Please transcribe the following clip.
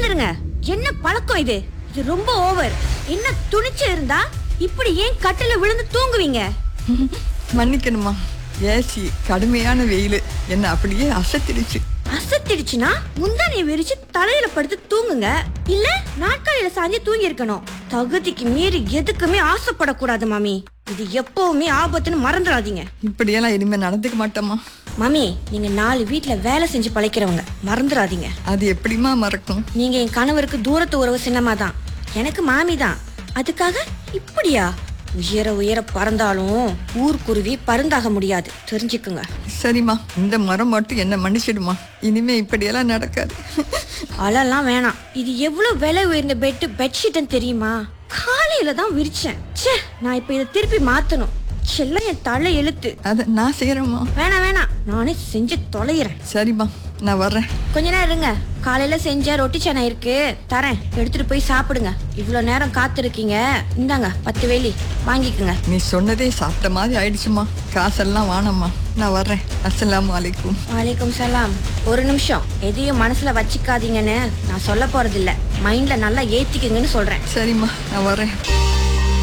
எழுந்துருங்க என்ன பழக்கம் இது இது ரொம்ப ஓவர் என்ன துணிச்சு இருந்தா இப்படி ஏன் கட்டில விழுந்து தூங்குவீங்க மன்னிக்கணுமா ஏசி கடுமையான வெயில் என்ன அப்படியே அசத்திடுச்சு அசத்திடுச்சுன்னா முந்தானைய விரிச்சு தலையில படுத்து தூங்குங்க இல்ல நாட்காலில சாஞ்சு தூங்கி இருக்கணும் தகுதிக்கு மீறி எதுக்குமே ஆசைப்படக்கூடாது மாமி இது எப்பவுமே ஆபத்துன்னு மறந்துடாதீங்க இப்படியெல்லாம் இனிமே நடந்துக்க மாட்டோமா மாமி நீங்க நாலு வீட்ல வேலை செஞ்சு பழைக்கிறவங்க மறந்துடாதீங்க அது எப்படிம்மா மறக்கும் நீங்க என் கணவருக்கு தூரத்து உறவு சின்னமா தான் எனக்கு மாமி தான் அதுக்காக இப்படியா உயர உயர பறந்தாலும் ஊர்க்குருவி பருந்தாக முடியாது தெரிஞ்சுக்குங்க சரிம்மா இந்த மரம் மட்டும் என்ன மன்னிச்சிடுமா இனிமே இப்படியெல்லாம் நடக்காது அழலாம் வேணாம் இது எவ்வளவு விலை உயர்ந்த பெட்டு பெட்ஷீட்னு தெரியுமா காலையில தான் விரிச்சேன் ச்சே நான் இப்ப இதை திருப்பி மாத்தணும் செல்லம் என் தலை எழுத்து அதை நான் செய்கிறேம்மா வேணாம் வேணாம் நானே செஞ்சு தொலைகிறேன் சரிம்மா நான் வர்றேன் கொஞ்ச நேரம் இருங்க காலையில செஞ்ச ரொட்டி சேனை இருக்கு தரேன் எடுத்துட்டு போய் சாப்பிடுங்க இவ்வளோ நேரம் காத்திருக்கீங்க இந்தாங்க பத்து வேலி வாங்கிக்கோங்க நீ சொன்னதே சாப்பிட்ட மாதிரி ஆயிடுச்சுமா காசெல்லாம் வானம்மா நான் வர்றேன் அஸ்ஸலாமு அலைக்கும் வலைக்கம் சலாம் ஒரு நிமிஷம் எதையும் மனசுல வச்சுக்காதீங்கன்னு நான் சொல்ல போறது இல்ல மைண்ட்ல நல்லா ஏத்திக்குங்கன்னு சொல்றேன் சரிம்மா நான் வர்றேன்